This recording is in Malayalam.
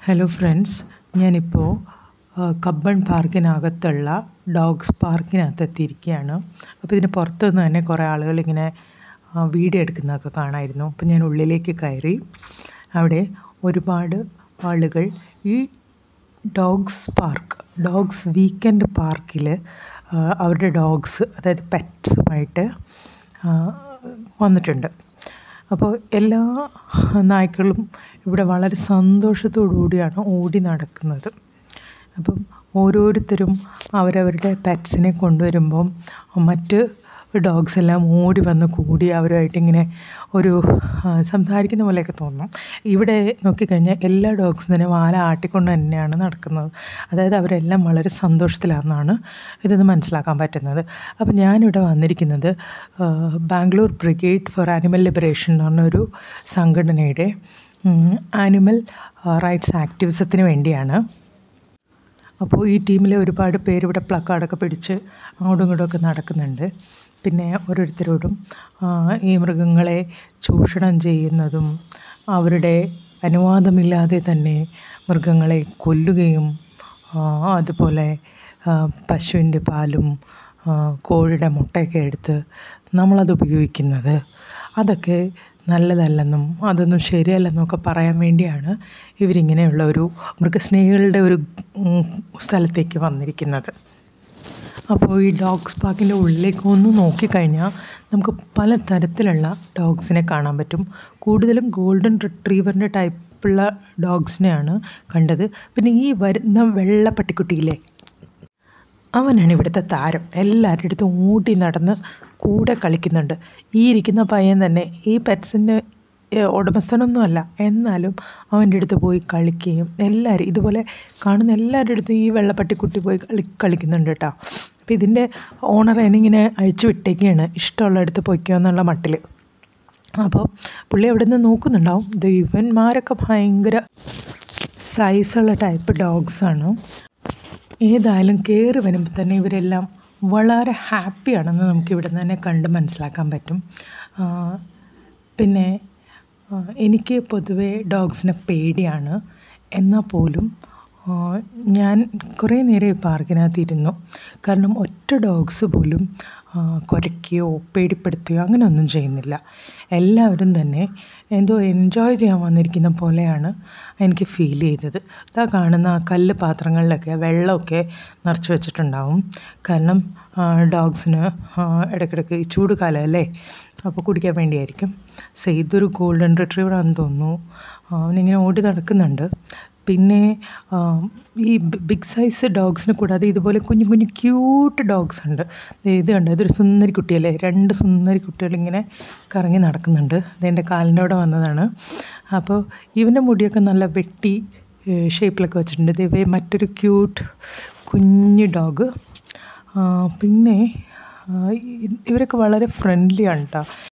ഹലോ ഫ്രണ്ട്സ് ഞാനിപ്പോൾ കബ്ബൺ പാർക്കിനകത്തുള്ള ഡോഗ്സ് പാർക്കിനകത്ത് എത്തിയിരിക്കുകയാണ് അപ്പോൾ ഇതിന് പുറത്ത് നിന്ന് തന്നെ കുറേ ആളുകൾ ഇങ്ങനെ ആ, വീഡിയോ എടുക്കുന്നതൊക്കെ കാണാമായിരുന്നു അപ്പോൾ ഞാൻ ഉള്ളിലേക്ക് കയറി അവിടെ ഒരുപാട് ആളുകൾ ഈ ഡോഗ്സ് പാർക്ക് ഡോഗ്സ് വീക്കെൻഡ് പാർക്കിൽ അവരുടെ ഡോഗ്സ് അതായത് പെറ്റ്സുമായിട്ട് വന്നിട്ടുണ്ട് അപ്പോൾ എല്ലാ നായ്ക്കളും ഇവിടെ വളരെ സന്തോഷത്തോടു കൂടിയാണ് ഓടി നടക്കുന്നത് അപ്പം ഓരോരുത്തരും അവരവരുടെ പെറ്റ്സിനെ കൊണ്ടുവരുമ്പം മറ്റ് ഡോഗ്സ് എല്ലാം ഓടി വന്ന് കൂടി അവരുമായിട്ട് ഇങ്ങനെ ഒരു ആ, സംസാരിക്കുന്ന പോലെയൊക്കെ തോന്നും ഇവിടെ നോക്കിക്കഴിഞ്ഞാൽ എല്ലാ ഡോഗ്സും തന്നെ വാല ആട്ടിക്കൊണ്ട് തന്നെയാണ് നടക്കുന്നത് അതായത് അവരെല്ലാം വളരെ സന്തോഷത്തിലാണെന്നാണ് ഇതെന്ന് മനസ്സിലാക്കാൻ പറ്റുന്നത് അപ്പം ഞാനിവിടെ വന്നിരിക്കുന്നത് ആ, Bangalore Brigade for Animal Liberation എന്ന് പറഞ്ഞൊരു സംഘടനയുടെ ആനിമൽ റൈറ്റ്സ് ആക്ടിവിസത്തിന് വേണ്ടിയാണ് അപ്പോൾ ഈ ടീമിലെ ഒരുപാട് പേര് ഇവിടെ പ്ലക്കാർഡൊക്കെ പിടിച്ച് അങ്ങോട്ടും ഇങ്ങോട്ടുമൊക്കെ നടക്കുന്നുണ്ട് പിന്നെ ഓരോരുത്തരോടും ആ, ഈ മൃഗങ്ങളെ ചൂഷണം ചെയ്യുന്നതും അവരുടെ അനുവാദമില്ലാതെ തന്നെ മൃഗങ്ങളെ കൊല്ലുകയും ആ, അതുപോലെ ആ, പശുവിൻ്റെ പാലും ആ, കോഴിയുടെ മുട്ടയൊക്കെ എടുത്ത് നമ്മളത് ഉപയോഗിക്കുന്നത് അതൊക്കെ നല്ലതല്ലെന്നും അതൊന്നും ശരിയല്ലെന്നും ഒക്കെ പറയാൻ വേണ്ടിയാണ് ഇവരിങ്ങനെയുള്ള ഒരു മൃഗസ്നേഹികളുടെ ഒരു ഉം, സ്ഥലത്തേക്ക് വന്നിരിക്കുന്നത് അപ്പോൾ ഈ ഡോഗ്സ് പാർക്കിൻ്റെ ഉള്ളിലേക്ക് ഒന്ന് നോക്കിക്കഴിഞ്ഞാൽ നമുക്ക് പല തരത്തിലുള്ള ഡോഗ്സിനെ കാണാൻ പറ്റും കൂടുതലും ഗോൾഡൻ റിട്രീവറിൻ്റെ ടൈപ്പുള്ള ഡോഗ്സിനെയാണ് കണ്ടത് പിന്നെ ഈ വരുന്ന വെള്ള പട്ടിക്കുട്ടിയില്ലേ അവനാണ് ഇവിടുത്തെ താരം എല്ലാവരുടെ അടുത്തും ഓടി നടന്ന് കൂടെ കളിക്കുന്നുണ്ട് ഈ ഇരിക്കുന്ന പയ്യൻ തന്നെ ഈ പെറ്റ്സിൻ്റെ ഉടമസ്ഥനൊന്നുമല്ല എന്നാലും അവൻ്റെ അടുത്ത് പോയി കളിക്കുകയും എല്ലാവരും ഇതുപോലെ കാണുന്ന എല്ലാവരുടെ അടുത്തും ഈ വെള്ളപ്പട്ടിക്കുട്ടി പോയി കളി കളിക്കുന്നുണ്ട് കേട്ടോ അപ്പോൾ ഇതിൻ്റെ ഓണർ എനിങ്ങനെ അഴിച്ചു വിട്ടേക്കാണ് ഇഷ്ടമുള്ളിടത്ത് പൊയ്ക്കോ എന്നുള്ള മട്ടിൽ അപ്പോൾ പുള്ളി അവിടെ നിന്ന് നോക്കുന്നുണ്ടാവും ഇത് ഇവന്മാരൊക്കെ ഭയങ്കര സൈസുള്ള ടൈപ്പ് ഡോഗ്സാണ് ഏതായാലും കയറി വരുമ്പോൾ തന്നെ ഇവരെല്ലാം വളരെ ഹാപ്പിയാണെന്ന് നമുക്ക് ഇവിടെ നിന്ന് തന്നെ കണ്ട് മനസ്സിലാക്കാൻ പറ്റും ആ, പിന്നെ ആ, എനിക്ക് പൊതുവേ ഡോഗ്സിനെ പേടിയാണ് എന്നാൽ പോലും ആ, ഞാൻ കുറേ നേരം ഈ പാർക്കിനകത്ത് ഇരുന്നു കാരണം ഒറ്റ ഡോഗ്സ് പോലും ആ, കുരയ്ക്കുകയോ പേടിപ്പെടുത്തുകയോ അങ്ങനെ ഒന്നും ചെയ്യുന്നില്ല എല്ലാവരും തന്നെ എന്തോ എൻജോയ് ചെയ്യാൻ വന്നിരിക്കുന്ന പോലെയാണ് എനിക്ക് ഫീൽ ചെയ്തത് ഇതാ കാണുന്ന ആ കല്ല് പാത്രങ്ങളിലൊക്കെ വെള്ളമൊക്കെ നിറച്ച് വെച്ചിട്ടുണ്ടാവും കാരണം ഡോഗ്സിന് ഇടയ്ക്കിടയ്ക്ക് ഈ ചൂട് കാലമല്ലേ അപ്പോൾ കുടിക്കാൻ വേണ്ടിയായിരിക്കും സോ ഇതൊരു ഗോൾഡൻ റിട്രീവർ ആണെന്ന് തോന്നുന്നു അവനിങ്ങനെ ഓടി നടക്കുന്നുണ്ട് പിന്നെ ആ, ഈ ബിഗ് സൈസ് ഡോഗ്സിനെ കൂടാതെ ഇതുപോലെ കുഞ്ഞു കുഞ്ഞു ക്യൂട്ട് ഡോഗ്സ് ഉണ്ട് ദേ ഇത് കണ്ടോ ഇതൊരു സുന്ദരി കുട്ടിയല്ലേ രണ്ട് സുന്ദരി കുട്ടികളിങ്ങനെ കറങ്ങി നടക്കുന്നുണ്ട് ഇതെൻ്റെ കാലിൻ്റെ അവിടെ വന്നതാണ് അപ്പോൾ ഇവൻ്റെ മുടിയൊക്കെ നല്ല വെട്ടി ഷേപ്പിലൊക്കെ വെച്ചിട്ടുണ്ട് ഇതേ മറ്റൊരു ക്യൂട്ട് കുഞ്ഞു ഡോഗ് പിന്നെ ആ, ഇ- ഇവരൊക്കെ വളരെ ഫ്രണ്ട്ലിയാണ് കേട്ടോ